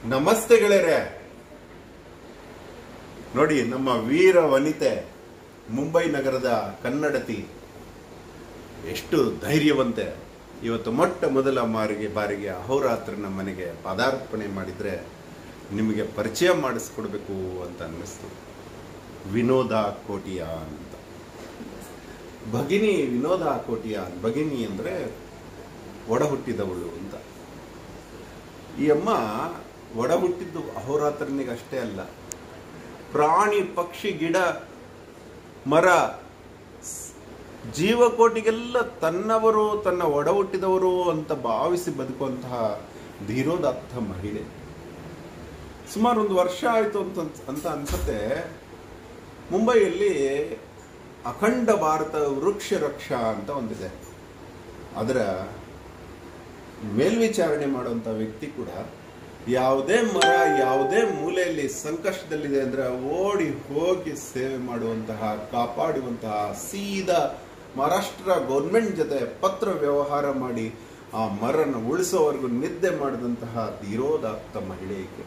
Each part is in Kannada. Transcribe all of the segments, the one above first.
ನಮಸ್ತೆ ಗೆಳೆಯರೆ ನೋಡಿ ನಮ್ಮ ವೀರ ವನಿತೆ ಮುಂಬೈ ನಗರದ ಕನ್ನಡತಿ ಎಷ್ಟು ಧೈರ್ಯವಂತೆ ಇವತ್ತು ಮೊಟ್ಟ ಮೊದಲ ಮಾರಿಗೆ ಬಾರಿಗೆ ಅಹೋರಾತ್ರನ ಮನೆಗೆ ಪದಾರ್ಪಣೆ ಮಾಡಿದ್ರೆ ನಿಮಗೆ ಪರಿಚಯ ಮಾಡಿಸ್ಕೊಡ್ಬೇಕು ಅಂತ ಅನ್ನಿಸ್ತು ವಿನೋದ ಕೋಟಿಯಾ ಅಂತ ಭಗಿನಿ ವಿನೋದ ಕೋಟಿಯಾ ಭಗಿನಿ ಅಂದ್ರೆ ಒಡ ಹುಟ್ಟಿದವಳು ಅಂತ ಈ ಅಮ್ಮ ಒಡ ಹುಟ್ಟಿದ್ದು ಅಹೋರಾತ್ರನಿಗೆ ಅಷ್ಟೇ ಅಲ್ಲ ಪ್ರಾಣಿ ಪಕ್ಷಿ ಗಿಡ ಮರ ಸ್- ಜೀವಕೋಟಿಗೆಲ್ಲ ತನ್ನವರು ತನ್ನ ಒಡ ಹುಟ್ಟಿದವರು ಅಂತ ಭಾವಿಸಿ ಬದುಕುವಂತಹ ಧೀರೋದಾತ್ತ ಮಹಿಳೆ ಸುಮಾರು ಒಂದು ವರ್ಷ ಆಯಿತು ಅಂತ ಅಂತ ಅನ್ಸುತ್ತೆ ಮುಂಬೈಯಲ್ಲಿ ಅಖಂಡ ಭಾರತ ವೃಕ್ಷ ರಕ್ಷಾ ಅಂತ ಒಂದಿದೆ ಅದರ ಮೇಲ್ವಿಚಾರಣೆ ಮಾಡುವಂತ ವ್ಯಕ್ತಿ ಕೂಡ ಯಾವುದೇ ಮರ ಯಾವುದೇ ಮೂಲೆಯಲ್ಲಿ ಸಂಕಷ್ಟದಲ್ಲಿದೆ ಅಂದ್ರೆ ಓಡಿ ಹೋಗಿ ಸೇವೆ ಮಾಡುವಂತಹ ಕಾಪಾಡುವಂತಹ ಸೀದಾ ಮಹಾರಾಷ್ಟ್ರ ಗೌರ್ಮೆಂಟ್ ಜೊತೆ ಪತ್ರ ವ್ಯವಹಾರ ಮಾಡಿ ಆ ಮರನ ಉಳಿಸೋವರೆಗೂ ನಿದ್ದೆ ಮಾಡಿದಂತಹ ಧೀರೋದಾತ್ತ ಮಹಿಳೆ ಈಕೆ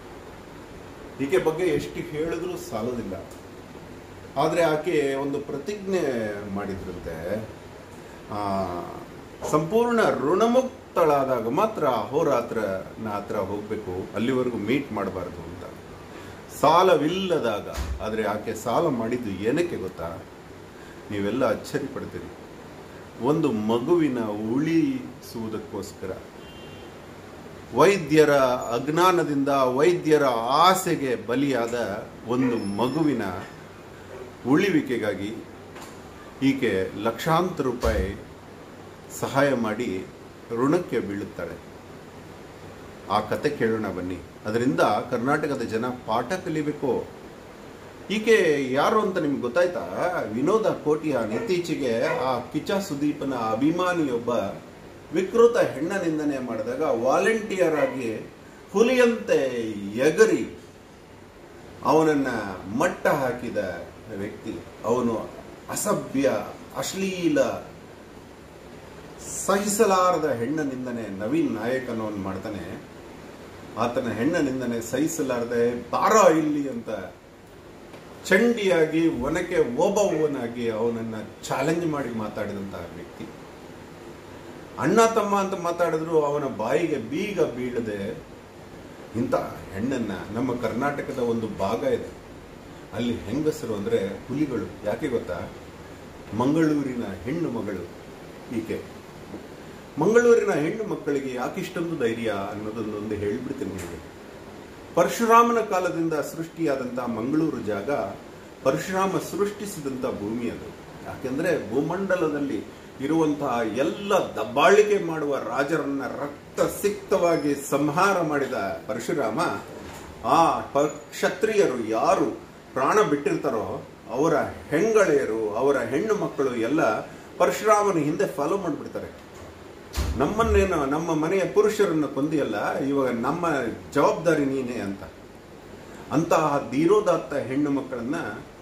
ಈಕೆ ಬಗ್ಗೆ ಎಷ್ಟು ಹೇಳಿದ್ರೂ ಸಾಲೋದಿಲ್ಲ ಆದರೆ ಆಕೆ ಒಂದು ಪ್ರತಿಜ್ಞೆ ಮಾಡಿದ್ರಂತೆ ಆ, ಸಂಪೂರ್ಣ ಋಣಮುಕ್ತಳಾದಾಗ ಮಾತ್ರ ಅಹೋರಾತ್ರನ ಹತ್ರ ಹೋಗಬೇಕು ಅಲ್ಲಿವರೆಗೂ ಮೀಟ್ ಮಾಡಬಾರ್ದು ಅಂತ ಸಾಲವಿಲ್ಲದಾಗ ಆದರೆ ಆಕೆ ಸಾಲ ಮಾಡಿದ್ದು ಏನಕ್ಕೆ ಗೊತ್ತಾ ನೀವೆಲ್ಲ ಅಚ್ಚರಿ ಪಡ್ತೀರಿ ಒಂದು ಮಗುವಿನ ಉಳಿಸುವುದಕ್ಕೋಸ್ಕರ ವೈದ್ಯರ ಅಜ್ಞಾನದಿಂದ ವೈದ್ಯರ ಆಸೆಗೆ ಬಲಿಯಾದ ಒಂದು ಮಗುವಿನ ಉಳಿವಿಕೆಗಾಗಿ ಈಕೆ ಲಕ್ಷಾಂತರ ರೂಪಾಯಿ ಸಹಾಯ ಮಾಡಿ ಋಣಕ್ಕೆ ಬೀಳುತ್ತಾಳೆ ಆ ಕತೆ ಕೇಳೋಣ ಬನ್ನಿ ಅದರಿಂದ ಕರ್ನಾಟಕದ ಜನ ಪಾಠ ಕಲಿಬೇಕು ಈಕೆ ಯಾರು ಅಂತ ನಿಮ್ಗೆ ಗೊತ್ತಾಯ್ತಾ ವಿನೋದ ಕೋಟಿಯ ಇತ್ತೀಚೆಗೆ ಆ ಕಿಚ ಸುದೀಪನ ಅಭಿಮಾನಿಯೊಬ್ಬ ವಿಕೃತ ಹೆಣ್ಣ ನಿಂದನೆ ಮಾಡಿದಾಗ ವಾಲಂಟಿಯರ್ ಆಗಿ ಹುಲಿಯಂತೆ ಎಗರಿ ಅವನನ್ನ ಮಟ್ಟ ಹಾಕಿದ ವ್ಯಕ್ತಿ ಅವನು ಅಸಭ್ಯ ಅಶ್ಲೀಲ ಸಹಿಸಲಾರದ ಹೆಣ್ಣ ನಿಂದನೆ ನವೀನ್ ನಾಯಕ್ ಅನ್ನೋನ್ ಮಾಡ್ತಾನೆ ಆತನ ಹೆಣ್ಣ ನಿಂದನೆ ಸಹಿಸಲಾರದೆ ಬಾರ ಇಲ್ಲಿ ಅಂತ ಚಂಡಿಯಾಗಿ ಒನಕೆ ಓಬವ್ವನಾಗಿ ಅವನನ್ನ ಚಾಲೆಂಜ್ ಮಾಡಿ ಮಾತಾಡಿದಂತಹ ವ್ಯಕ್ತಿ ಅಣ್ಣ ತಮ್ಮ ಅಂತ ಮಾತಾಡಿದ್ರು ಅವನ ಬಾಯಿಗೆ ಬೀಗ ಬೀಳದೆ ಇಂಥ ಹೆಣ್ಣನ್ನ ನಮ್ಮ ಕರ್ನಾಟಕದ ಒಂದು ಭಾಗ ಇದೆ ಅಲ್ಲಿ ಹೆಂಗಸರು ಅಂದ್ರೆ ಹುಲಿಗಳು ಯಾಕೆ ಗೊತ್ತಾ ಮಂಗಳೂರಿನ ಹೆಣ್ಣು ಮಗಳು ಈಕೆ ಮಂಗಳೂರಿನ ಹೆಣ್ಣು ಮಕ್ಕಳಿಗೆ ಯಾಕಿಷ್ಟೊಂದು ಧೈರ್ಯ ಅನ್ನೋದನ್ನೊಂದು ಹೇಳ್ಬಿಡ್ತೀನಿ ನಿಮಗೆ ಪರಶುರಾಮನ ಕಾಲದಿಂದ ಸೃಷ್ಟಿಯಾದಂತಹ ಮಂಗಳೂರು ಜಾಗ ಪರಶುರಾಮ ಸೃಷ್ಟಿಸಿದಂತ ಭೂಮಿ ಅದು ಯಾಕೆಂದ್ರೆ ಭೂಮಂಡಲದಲ್ಲಿ ಇರುವಂತಹ ಎಲ್ಲ ದಬ್ಬಾಳಿಕೆ ಮಾಡುವ ರಾಜರನ್ನ ರಕ್ತ ಸಿಕ್ತವಾಗಿ ಸಂಹಾರ ಮಾಡಿದ ಪರಶುರಾಮ ಆ ಪ- ಕ್ಷತ್ರಿಯರು ಯಾರು ಪ್ರಾಣ ಬಿಟ್ಟಿರ್ತಾರೋ ಅವರ ಹೆಂಗಳೆಯರು ಅವರ ಹೆಣ್ಣು ಮಕ್ಕಳು ಎಲ್ಲ ಪರಶುರಾಮನ ಹಿಂದೆ ಫಾಲೋ ಮಾಡಿಬಿಡ್ತಾರೆ ನಮ್ಮನ್ನೇನು ನಮ್ಮ ಮನೆಯ ಪುರುಷರನ್ನು ಕೊಂದಿಯಲ್ಲ ಇವಾಗ ನಮ್ಮ ಜವಾಬ್ದಾರಿ ನೀನೇ ಅಂತ ಅಂತಹ ಧೀರೋದಾತ್ತ ಹೆಣ್ಣು ಮಕ್ಕಳನ್ನ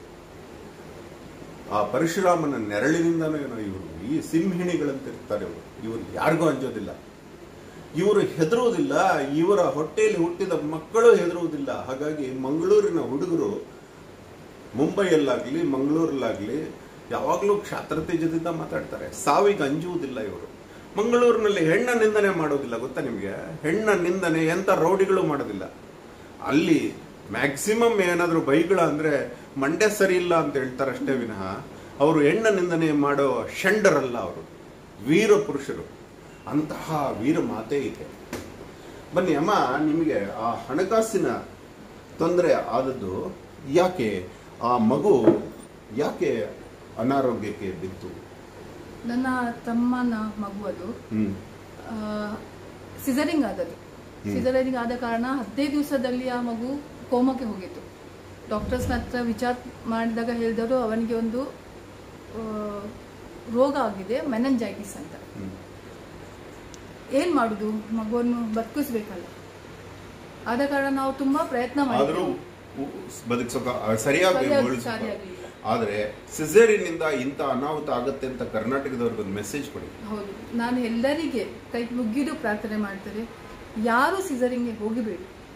ಆ ಪರಶುರಾಮನ ನೆರಳಿನಿಂದನೂ ಏನೋ ಇವರು ಈ ಸಿಂಹಿಣಿಗಳಂತ ಇರ್ತಾರೆ ಇವರು ಇವರು ಯಾರಿಗೂ ಅಂಜೋದಿಲ್ಲ ಇವರು ಹೆದರುವುದಿಲ್ಲ ಇವರ ಹೊಟ್ಟೆಯಲ್ಲಿ ಹುಟ್ಟಿದ ಮಕ್ಕಳು ಹೆದರುವುದಿಲ್ಲ ಹಾಗಾಗಿ ಮಂಗಳೂರಿನ ಹುಡುಗರು ಮುಂಬೈಯಲ್ಲಾಗ್ಲಿ ಮಂಗಳೂರಲ್ಲಾಗ್ಲಿ ಯಾವಾಗಲೂ ಕ್ಷಾತ್ರತೇಜದಿಂದ ಮಾತಾಡ್ತಾರೆ ಸಾವಿಗೆ ಅಂಜುವುದಿಲ್ಲ ಇವರು ಮಂಗಳೂರಿನಲ್ಲಿ ಹೆಣ್ಣ ನಿಂದನೆ ಮಾಡೋದಿಲ್ಲ ಗೊತ್ತಾ ನಿಮಗೆ ಹೆಣ್ಣ ನಿಂದನೆ ಎಂತ ರೌಡಿಗಳು ಮಾಡೋದಿಲ್ಲ ಅಲ್ಲಿ ಮ್ಯಾಕ್ಸಿಮಮ್ ಏನಾದರೂ ಬೈಗಳ ಅಂದ್ರೆ ಮಂಡ್ಯ ಸರಿ ಇಲ್ಲ ಅಂತ ಹೇಳ್ತಾರಷ್ಟೇ ವಿನಃ ಅವರು ಹೆಣ್ಣ ನಿಂದನೆ ಮಾಡೋ ಷಂಡರಲ್ಲ ಅವರು ವೀರ ಪುರುಷರು ಅಂತಹ ವೀರ ಮಾತೆ ಇದೆ ಬನ್ನಿ ಅಮ್ಮ ನಿಮಗೆ ಆ ಹಣಕಾಸಿನ ತೊಂದರೆ ಆದದ್ದು ಯಾಕೆ ಆ ಮಗು ಯಾಕೆ ಅನಾರೋಗ್ಯಕ್ಕೆ ಬಿತ್ತು ನನ್ನ ತಮ್ಮನ ಮಗು ಅದು ಹ್ಮ್ ಸಿಸರಿಂಗ್ ಆದದ್ದು ಸಿಸರಿಂಗ್ ಆದ ಕಾರಣ ಹದಿನೈದು ದಿವಸದಲ್ಲಿ ಆ ಮಗು ಕೋಮಕ್ಕೆ ಹೋಗಿತ್ತು ಡಾಕ್ಟರ್ಸ್ನ ಹತ್ರ ವಿಚಾರ ಮಾಡಿದಾಗ ಹೇಳಿದವರು ಅವನಿಗೆ ಒಂದು ಆ, ರೋಗ ಆಗಿದೆ ಮೆನಂಜೈಟಿಸ್ ಅಂತ ಹ್ಮ್. ಏನ್ ಮಾಡುದು ಮಗುವನ್ನು ಬದುಕಿಸ್ಬೇಕಲ್ಲ ಆದ ಕಾರಣ ನಾವು ತುಂಬಾ ಪ್ರಯತ್ನ ಆದರೂ ಮಾಡಿದ್ವಿ ಬದುಕ್ಸೋಕ ಸರಿಯಾಗಿ ಸರಿಯಾಗಿ- ಉಳಿಸ್ಕೊ. ಸರಿಯಾಗ್ಲಿಲ್ಲ. ಆದ್ರೆ ಸಿಸೇರಿನಿಂದ ಇಂಥ ಅನಾಹುತ ಆಗುತ್ತೆ ಅಂತ ಕರ್ನಾಟಕದವ್ರಿಗೊಂದು ಮೆಸೇಜ್ ಕೊಡಿ ಹೌದು ನಾನು ಎಲ್ಲರಿಗೆ ಕೈ ಮುಗಿದು ಪ್ರಾರ್ಥನೆ ಮಾಡ್ತಾರೆ ಯಾರು ಸಿಸರಿಂಗ್ಗೆ ಹೋಗಬೇಡಿ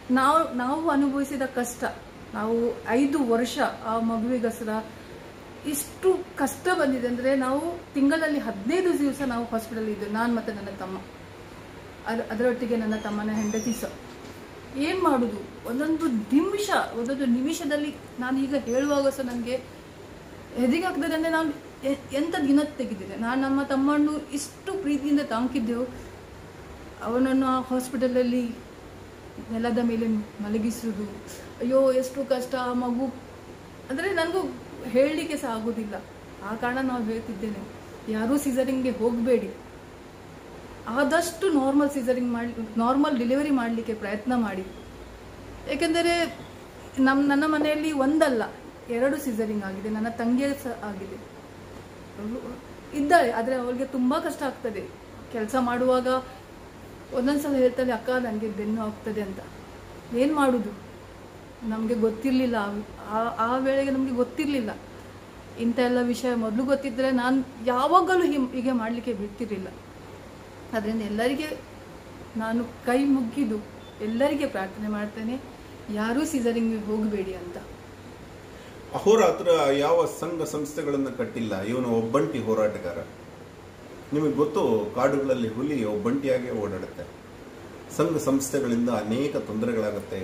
ನಾವು ನಾವು ಅನುಭವಿಸಿದ ಕಷ್ಟ ನಾವು ಐದು ವರ್ಷ ಆ ಮಗುವಿಗೋಸ್ಕರ ಇಷ್ಟು ಕಷ್ಟ ಬಂದಿದೆ ಅಂದರೆ ನಾವು ತಿಂಗಳಲ್ಲಿ ಹದಿನೈದು ದಿವಸ ನಾವು ಹಾಸ್ಪಿಟಲ್ ಇದ್ದು ನಾನು ಮತ್ತು ನನ್ನ ತಮ್ಮ ಅದ ಅದರೊಟ್ಟಿಗೆ ನನ್ನ ತಮ್ಮನ ಹೆಂಡತಿ ಸಹ ಏನು ಮಾಡೋದು ಒಂದೊಂದು ನಿಮಿಷ ಒಂದೊಂದು ನಿಮಿಷದಲ್ಲಿ ನಾನು ಈಗ ಹೇಳುವಾಗ ಸಹ ನನಗೆ ಹೆದರಿಕೆ ಆಗ್ತದೆ ಅಂದರೆ ನಾನು ಎ- ಎಂಥ ದಿನ ತೆಗೆದಿದೆ ನಾನು ನಮ್ಮ ತಮ್ಮನ್ನು ಇಷ್ಟು ಪ್ರೀತಿಯಿಂದ ತಾಂಕಿದ್ದೆವು ಅವನನ್ನು ಆ ಹಾಸ್ಪಿಟಲಲ್ಲಿ ನೆಲದ ಮೇಲೆ ಮಲಗಿಸುವುದು ಅಯ್ಯೋ ಎಷ್ಟು ಕಷ್ಟ ಆ ಮಗು ಅಂದರೆ ನನಗೂ ಹೇಳಲಿಕ್ಕೆ ಸಹ ಆಗೋದಿಲ್ಲ ಆ ಕಾರಣ ನಾವು ಹೇಳ್ತಿದ್ದೇನೆ ಯಾರೂ ಸಿಸರಿಂಗ್ಗೆ ಹೋಗಬೇಡಿ ಆದಷ್ಟು ನಾರ್ಮಲ್ ಸಿಸರಿಂಗ್ ಮಾಡಿ ನಾರ್ಮಲ್ ಡೆಲಿವರಿ ಮಾಡಲಿಕ್ಕೆ ಪ್ರಯತ್ನ ಮಾಡಿ ಏಕೆಂದರೆ ನಮ್ಮ ನನ್ನ ಮನೆಯಲ್ಲಿ ಒಂದಲ್ಲ ಎರಡು ಸಿಸರಿಂಗ್ ಆಗಿದೆ ನನ್ನ ತಂಗಿಯ ಸಹ ಆಗಿದೆ ಅವ್ಳು ಇದ್ದಾಳೆ ಆದರೆ ಅವಳಿಗೆ ತುಂಬ ಕಷ್ಟ ಆಗ್ತದೆ ಕೆಲಸ ಮಾಡುವಾಗ ಒಂದೊಂದ್ಸಲ ಹೇಳ್ತಾಳೆ ಅಕ್ಕ ನನಗೆ ಬೆನ್ನು ಆಗ್ತದೆ ಅಂತ ಏನು ಮಾಡೋದು ನಮಗೆ ಗೊತ್ತಿರಲಿಲ್ಲ ಆ- ಆ ವೇಳೆಗೆ ನಮಗೆ ಗೊತ್ತಿರಲಿಲ್ಲ ಇಂಥ ಎಲ್ಲ ವಿಷಯ ಮೊದಲು ಗೊತ್ತಿದ್ದರೆ ನಾನು ಯಾವಾಗಲೂ ಹಿಮ್ ಹೀಗೆ ಮಾಡಲಿಕ್ಕೆ ಬಿಡ್ತಿರಲಿಲ್ಲ ಅದರಿಂದ ಎಲ್ಲರಿಗೆ ನಾನು ಕೈ ಮುಗಿದು ಎಲ್ಲರಿಗೆ ಪ್ರಾರ್ಥನೆ ಮಾಡ್ತೇನೆ ಯಾರೂ ಸಿಸರಿಂಗ್ಗೆ ಹೋಗಬೇಡಿ ಅಂತ ಅಹೋರಾತ್ರ ಯಾವ ಸಂಘ ಸಂಸ್ಥೆಗಳನ್ನು ಕಟ್ಟಿಲ್ಲ ಇವನು ಒಬ್ಬಂಟಿ ಹೋರಾಟಗಾರ ನಿಮಗೆ ಗೊತ್ತು ಕಾಡುಗಳಲ್ಲಿ ಹುಲಿ ಒಬ್ಬಂಟಿಯಾಗಿ ಓಡಾಡುತ್ತೆ ಸಂಘ ಸಂಸ್ಥೆಗಳಿಂದ ಅನೇಕ ತೊಂದರೆಗಳಾಗುತ್ತೆ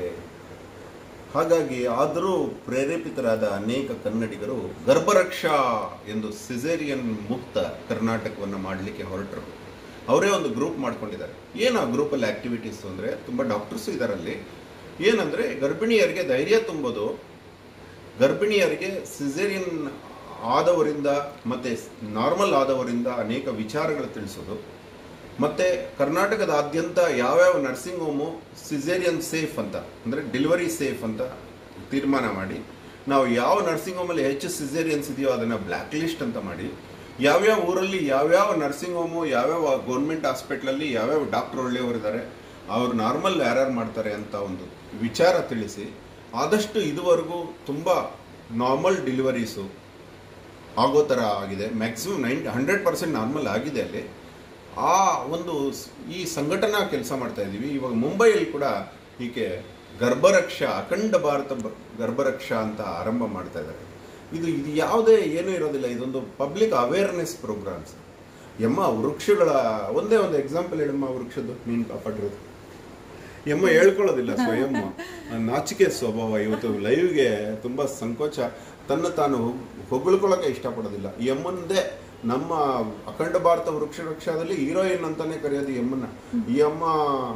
ಹಾಗಾಗಿ ಆದರೂ ಪ್ರೇರೇಪಿತರಾದ ಅನೇಕ ಕನ್ನಡಿಗರು ಗರ್ಭರಕ್ಷಾ ಎಂದು ಸಿಸೇರಿಯನ್ ಮುಕ್ತ ಕರ್ನಾಟಕವನ್ನು ಮಾಡಲಿಕ್ಕೆ ಹೊರಟರು ಅವರೇ ಒಂದು ಗ್ರೂಪ್ ಮಾಡ್ಕೊಂಡಿದ್ದಾರೆ ಏನು ಆ ಗ್ರೂಪಲ್ಲಿ ಆಕ್ಟಿವಿಟೀಸ್ ಅಂದರೆ ತುಂಬ ಡಾಕ್ಟರ್ಸು ಇದರಲ್ಲಿ ಏನಂದರೆ ಗರ್ಭಿಣಿಯರಿಗೆ ಧೈರ್ಯ ತುಂಬೋದು ಗರ್ಭಿಣಿಯರಿಗೆ ಸಿಸೇರಿಯನ್ ಆದವರಿಂದ ಮತ್ತೆ ನಾರ್ಮಲ್ ಆದವರಿಂದ ಅನೇಕ ವಿಚಾರಗಳು ತಿಳಿಸೋದು ಮತ್ತೆ ಕರ್ನಾಟಕದಾದ್ಯಂತ ಯಾವ್ಯಾವ ನರ್ಸಿಂಗ್ ಹೋಮು ಸಿಸೇರಿಯನ್ ಸೇಫ್ ಅಂತ ಅಂದರೆ ಡೆಲಿವರಿ ಸೇಫ್ ಅಂತ ತೀರ್ಮಾನ ಮಾಡಿ ನಾವು ಯಾವ ನರ್ಸಿಂಗ್ ಹೋಮಲ್ಲಿ ಹೆಚ್ಚು ಸಿಸೇರಿಯನ್ಸ್ ಇದೆಯೋ ಅದನ್ನು ಬ್ಲ್ಯಾಕ್ ಲಿಸ್ಟ್ ಅಂತ ಮಾಡಿ ಯಾವ್ಯಾವ ಊರಲ್ಲಿ ಯಾವ್ಯಾವ ನರ್ಸಿಂಗ್ ಹೋಮು ಯಾವ್ಯಾವ ಗೌರ್ಮೆಂಟ್ ಹಾಸ್ಪಿಟ್ಲಲ್ಲಿ ಯಾವ್ಯಾವ ಡಾಕ್ಟರ್ ಒಳ್ಳೆಯವರಿದ್ದಾರೆ ಅವ್ರು ನಾರ್ಮಲ್ ಯಾರ್ಯಾರು ಮಾಡ್ತಾರೆ ಅಂತ ಒಂದು ವಿಚಾರ ತಿಳಿಸಿ ಆದಷ್ಟು ಇದುವರೆಗೂ ತುಂಬ ನಾರ್ಮಲ್ ಡೆಲಿವರೀಸು ಆಗೋ ಥರ ಆಗಿದೆ maximum ninety hundred percent normal ಆಗಿದೆ ಅಲ್ಲಿ ಆ ಒಂದು ಸ್- ಈ ಸಂಘಟನಾ ಕೆಲಸ ಮಾಡ್ತಾ ಇದ್ದೀವಿ ಇವಾಗ ಮುಂಬೈಯಲ್ಲಿ ಕೂಡ ಹೀಗೆ ಗರ್ಭರಕ್ಷಾ ಅಖಂಡ ಭಾರತ ಬ- ಗರ್ಭರಕ್ಷಾ ಅಂತ ಆರಂಭ ಮಾಡ್ತಾ ಇದ್ದಾರೆ ಇದು ಇದು ಯಾವುದೇ ಏನೂ ಇರೋದಿಲ್ಲ ಇದೊಂದು ಪಬ್ಲಿಕ್ ಅವೇರ್ನೆಸ್ ಪ್ರೋಗ್ರಾಮ್ಸ್ ಎಮ್ಮ ವೃಕ್ಷಗಳ ಒಂದೇ ಒಂದು ಎಕ್ಸಾಂಪಲ್ ಹೇಳಮ್ಮ ವೃಕ್ಷದ್ದು ನೀನು ಕಾಪಾಡಿರೋದು ಎಮ್ಮ ಹೇಳ್ಕೊಳ್ಳೋದಿಲ್ಲ ಸ್ವಯಂ ನಾಚಿಕೆ ಸ್ವಭಾವ ಇವತ್ತು ಲೈವ್ಗೆ ತುಂಬಾ ಸಂಕೋಚ ತನ್ನ ತಾನು ಹೊಗ್- ಹೊಗಳ್ಕೊಳ್ಳೋಕೆ ಇಷ್ಟಪಡೋದಿಲ್ಲ ಈ ಎಮ್ಮಂದೇ ನಮ್ಮ ಅಖಂಡ ಭಾರತ ವೃಕ್ಷ ರಕ್ಷಾದಲ್ಲಿ ಹೀರೋಯಿನ್ ಅಂತಾನೆ ಕರೆಯೋದು ಈ ಎಮ್ಮನ್ನ ಈ ಅಮ್ಮ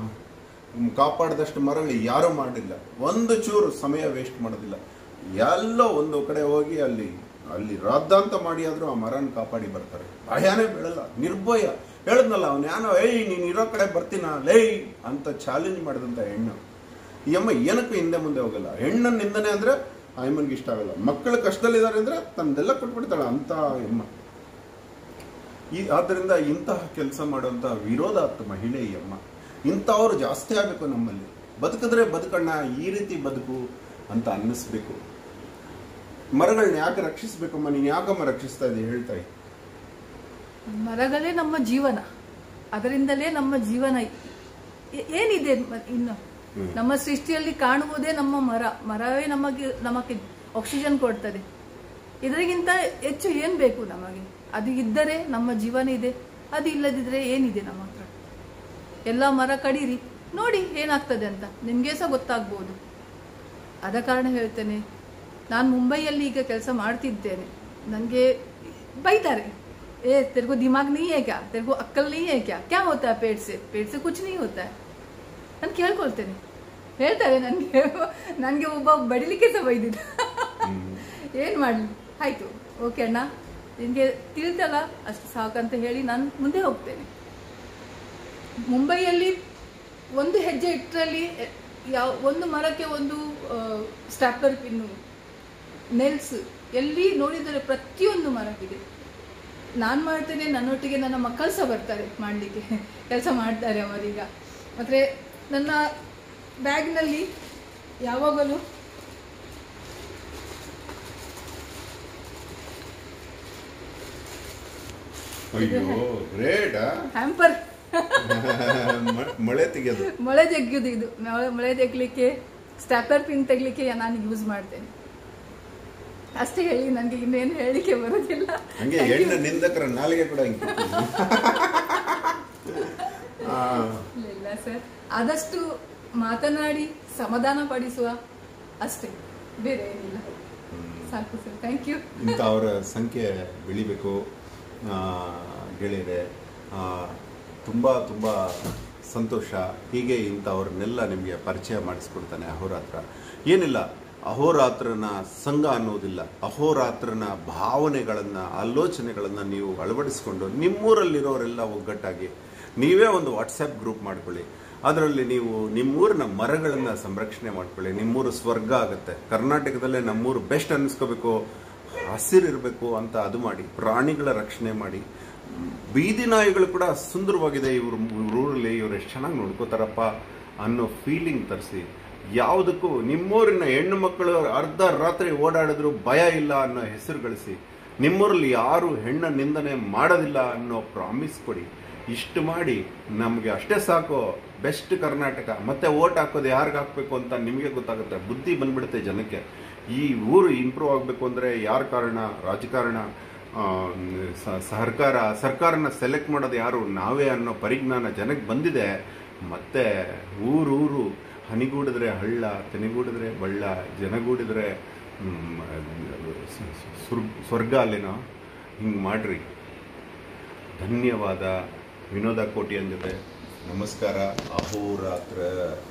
ಕಾಪಾಡಿದಷ್ಟು ಮರಗಳು ಯಾರೂ ಮಾಡಿಲ್ಲ ಒಂದು ಚೂರು ಸಮಯ ವೇಸ್ಟ್ ಮಾಡೋದಿಲ್ಲ ಎಲ್ಲೋ ಒಂದು ಕಡೆ ಹೋಗಿ ಅಲ್ಲಿ ಅಲ್ಲಿ ರಾದ್ದಾಂತ ಮಾಡಿ ಆದ್ರೂ ಆ ಮರನ ಕಾಪಾಡಿ ಬರ್ತಾರೆ ಭಯನೇ ಬೀಳಲ್ಲ ನಿರ್ಭಯ ಹೇಳದ್ನಲ್ಲ ಅವನು ಯಾನೋ ಏಯ್ ನೀನು ಇರೋ ಕಡೆ ಬರ್ತೀನ ಲೇ ಅಂತ ಚಾಲೆಂಜ್ ಮಾಡಿದಂತ ಹೆಣ್ಣು ಈ ಅಮ್ಮ ಏನಕ್ಕೂ ಹಿಂದೆ ಮುಂದೆ ಹೋಗಲ್ಲ ಹೆಣ್ಣನ್ನ ನಿಂದನೆ ಅಂದ್ರೆ ಆ ಅಮ್ಮನಿಗೆ ಇಷ್ಟ ಆಗಲ್ಲ ಮಕ್ಕಳು ಕಷ್ಟದಲ್ಲಿದ್ದಾರೆ ಅಂದ್ರೆ ತನ್ನದೆಲ್ಲ ಕೊಟ್ಬಿಡ್ತಾಳೆ ಅಂತ ಅಮ್ಮ ಈ ಆದ್ದರಿಂದ ಇಂತಹ ಕೆಲಸ ಮಾಡುವಂತ ವಿರೋಧಾತ್ಮ ಮಹಿಳೆ ಈ ಅಮ್ಮ ಇಂಥವ್ರು ಜಾಸ್ತಿ ಆಗಬೇಕು ನಮ್ಮಲ್ಲಿ ಬದುಕಿದ್ರೆ ಬದುಕಣ್ಣ ಈ ರೀತಿ ಬದುಕು ಅಂತ ಅನ್ನಿಸ್ಬೇಕು ಮರಗಳನ್ನ ಯಾಕೆ ರಕ್ಷಿಸ್ಬೇಕಮ್ಮ ನೀನು ಯಾಕಮ್ಮ ರಕ್ಷಿಸ್ತಾ ಇದೀಯ ಹೇಳ್ತಾ ಇದ್ದೆ. ಮರಗಳೇ ನಮ್ಮ ಜೀವನ ಅದರಿಂದಲೇ ನಮ್ಮ ಜೀವನ ಏ- ಏನಿದೆ ಮ- ಇನ್ನು ಹ್ಮ್. ನಮ್ಮ ಸೃಷ್ಟಿಯಲ್ಲಿ ಕಾಣುವುದೇ ನಮ್ಮ ಮರ ಮರವೇ ನಮಗೆ ನಮಗೆ ಆಕ್ಸಿಜನ್ ಕೊಡ್ತದೆ ಇದರಿಗಿಂತ ಹೆಚ್ಚು ಏನ್ ಬೇಕು ನಮಗೆ ಅದು ಇದ್ದರೆ ನಮ್ಮ ಜೀವನ ಇದೆ ಅದು ಇಲ್ಲದಿದ್ರೆ ಏನಿದೆ ನಮ್ಮ ಹತ್ರ ಎಲ್ಲ ಮರ ಕಡೀರಿ ನೋಡಿ ಏನಾಗ್ತದೆ ಅಂತ ನಿಮ್ಗೆ ಸಹ ಗೊತ್ತಾಗ್ಬೋದು ಆದ ಕಾರಣ ಹೇಳ್ತೇನೆ ನಾನು ಮುಂಬೈಯಲ್ಲಿ ಈಗ ಕೆಲಸ ಮಾಡ್ತಿದ್ದೇನೆ ನನಗೆ ಬೈತಾರೆ ए तेरे को दिमाग नहीं है क्या तेरे को अक्कल नहीं है क्या क्या होता है पेट से पेट से कुछ नहीं होता है ನಾನು ಕೇಳ್ಕೊಳ್ತೇನೆ ಹೇಳ್ತಾರೆ ನನಗೆ ನನಗೆ ಒಬ್ಬ ಬಡಿಲಿಕ್ಕೆ ಸಹ ಬೈದಿದ್ದ ಏನು ಮಾಡಲಿ ಆಯಿತು ಓಕೆ ಅಣ್ಣ ನಿನಗೆ ತಿಳಿತಲ್ಲ ಅಷ್ಟು ಸಾಕಂತ ಹೇಳಿ ನಾನು ಮುಂದೆ ಹೋಗ್ತೇನೆ ಮುಂಬೈಯಲ್ಲಿ ಒಂದು ಹೆಜ್ಜೆ ಇಟ್ಟರಲ್ಲಿ ಯಾವ ಒಂದು ಮರಕ್ಕೆ ಒಂದು ಸ್ಟ್ಯಾಪ್ಲರ್ ಪಿನ್ನು ನೆಲ್ಸ್ ಎಲ್ಲಿ ನೋಡಿದರೆ ಪ್ರತಿಯೊಂದು ಮರಕ್ಕಿದೆ ನಾನು ಮಾಡ್ತೇನೆ ನನ್ನೊಟ್ಟಿಗೆ ನನ್ನ ಮಕ್ಕಳು ಸಹ ಬರ್ತಾರೆ ಮಾಡಲಿಕ್ಕೆ ಕೆಲಸ ಮಾಡ್ತಾರೆ ಅವರೀಗ ಮತ್ತು ನನ್ನ ಬ್ಯಾಗ್ನಲ್ಲಿ ಯಾವಾಗಲೂ ಅಯ್ಯೋ ಗ್ರೇಟ್ ಹ್ಯಾಂಪರ್ ಮಳೆ ತೆಗೆಯೋದು ಮೊಳೆ ತೆಗೆಯೋದು ಇದು ಮೊಳೆ ಮೊಳೆ ತೆಗ್ಲಿಕ್ಕೆ ಸ್ಟ್ಯಾಪ್ಲರ್ ಪಿನ್ ತೆಗ್ಲಿಕ್ಕೆ ನಾನು ಯೂಸ್ ಮಾಡ್ತೇನೆ ಅಷ್ಟೇ ಹೇಳಿ ನನಗೆ ಇನ್ನೇನು ಹೇಳಿಕೆ ಬರೋದಿಲ್ಲ ಹಂಗೆ ಹೆಣ್ಣು ನಿಂದಕರ ನಾಲಿಗೆ ಕೂಡ ಹಿಂಗೆ ಆ, ಇಲ್ಲ ಸರ್ ಆದಷ್ಟು ಮಾತನಾಡಿ ಸಮಾಧಾನ ಪಡಿಸುವ ಅಷ್ಟೇ ಬೇರೆ ಏನಿಲ್ಲ ಸಾಕು ಸರ್ ಥ್ಯಾಂಕ್ ಯು ಇಂಥ ಅವರ ಸಂಖ್ಯೆ ಬೆಳಿಬೇಕು ಆ, ಗೆಳೆಯರೆ ಆ, ತುಂಬ ತುಂಬ ಸಂತೋಷ ಹೀಗೆ ಇಂಥವ್ರನ್ನೆಲ್ಲ ನಿಮಗೆ ಪರಿಚಯ ಮಾಡಿಸ್ಕೊಡ್ತಾನೆ ಅಹೋರಾತ್ರ ಏನಿಲ್ಲ ಅಹೋರಾತ್ರನ ಸಂಘ ಅನ್ನೋದಿಲ್ಲ ಅಹೋರಾತ್ರನ ಭಾವನೆಗಳನ್ನು ಆಲೋಚನೆಗಳನ್ನು ನೀವು ಅಳವಡಿಸ್ಕೊಂಡು ನಿಮ್ಮೂರಲ್ಲಿರೋರೆಲ್ಲ ಒಗ್ಗಟ್ಟಾಗಿ ನೀವೇ ಒಂದು ವಾಟ್ಸಪ್ ಗ್ರೂಪ್ ಮಾಡ್ಕೊಳ್ಳಿ ಅದರಲ್ಲಿ ನೀವು ನಿಮ್ಮೂರಿನ ಮರಗಳನ್ನು ಸಂರಕ್ಷಣೆ ಮಾಡ್ಕೊಳ್ಳಿ ನಿಮ್ಮೂರು ಸ್ವರ್ಗ ಆಗುತ್ತೆ ಕರ್ನಾಟಕದಲ್ಲೇ ನಮ್ಮೂರು ಬೆಸ್ಟ್ ಅನ್ನಿಸ್ಕೋಬೇಕು ಹಸಿರಿರಬೇಕು ಅಂತ ಅದು ಮಾಡಿ ಪ್ರಾಣಿಗಳ ರಕ್ಷಣೆ ಮಾಡಿ ಬೀದಿ ನಾಯಿಗಳು ಕೂಡ ಸುಂದರವಾಗಿದೆ ಇವ್ರ ಊರಲ್ಲಿ ಇವ್ರು ಎಷ್ಟು ಚೆನ್ನಾಗಿ ನೋಡ್ಕೋತಾರಪ್ಪ ಅನ್ನೋ ಫೀಲಿಂಗ್ ತರಿಸಿ ಯಾವುದಕ್ಕೂ ನಿಮ್ಮೂರಿನ ಹೆಣ್ಣು ಮಕ್ಕಳು ಅರ್ಧ ರಾತ್ರಿ ಓಡಾಡಿದ್ರು ಭಯ ಇಲ್ಲ ಅನ್ನೋ ಹೆಸರು ಗಳಿಸಿ ನಿಮ್ಮೂರಲ್ಲಿ ಯಾರು ಹೆಣ್ಣ ನಿಂದನೆ ಮಾಡೋದಿಲ್ಲ ಅನ್ನೋ ಪ್ರಾಮಿಸ್ ಕೊಡಿ ಇಷ್ಟು ಮಾಡಿ ನಮಗೆ ಅಷ್ಟೇ ಸಾಕು ಬೆಸ್ಟ್ ಕರ್ನಾಟಕ ಮತ್ತೆ ಓಟ್ ಹಾಕೋದು ಯಾರಿಗೆ ಹಾಕಬೇಕು ಅಂತ ನಿಮಗೆ ಗೊತ್ತಾಗುತ್ತೆ ಬುದ್ಧಿ ಬಂದ್ಬಿಡುತ್ತೆ ಜನಕ್ಕೆ ಈ ಊರು ಇಂಪ್ರೂವ್ ಆಗಬೇಕು ಅಂದರೆ ಯಾರ ಕಾರಣ ರಾಜಕಾರಣ ಆ, ಸ- ಸರ್ಕಾರ ಸರ್ಕಾರನ ಸೆಲೆಕ್ಟ್ ಮಾಡೋದು ಯಾರು ನಾವೇ ಅನ್ನೋ ಪರಿಜ್ಞಾನ ಜನಕ್ಕೆ ಬಂದಿದೆ ಮತ್ತೆ ಊರೂರು ಹನಿಗೂಡಿದ್ರೆ ಹಳ್ಳ ತೆನೆಗೂಡಿದ್ರೆ ಬಳ್ಳ ಜನಗೂಡಿದ್ರೆ ಮ್, ಸ- ಸ- ಸುರ್- ಸ್ವರ್ಗ ಅಲ್ಲೇನೋ ಹಿಂಗೆ ಮಾಡ್ರಿ ಧನ್ಯವಾದ ವಿನೋದ ಕೋಟಿಯನ್ ಜೊತೆ ನಮಸ್ಕಾರ ಅಹೋರಾತ್ರ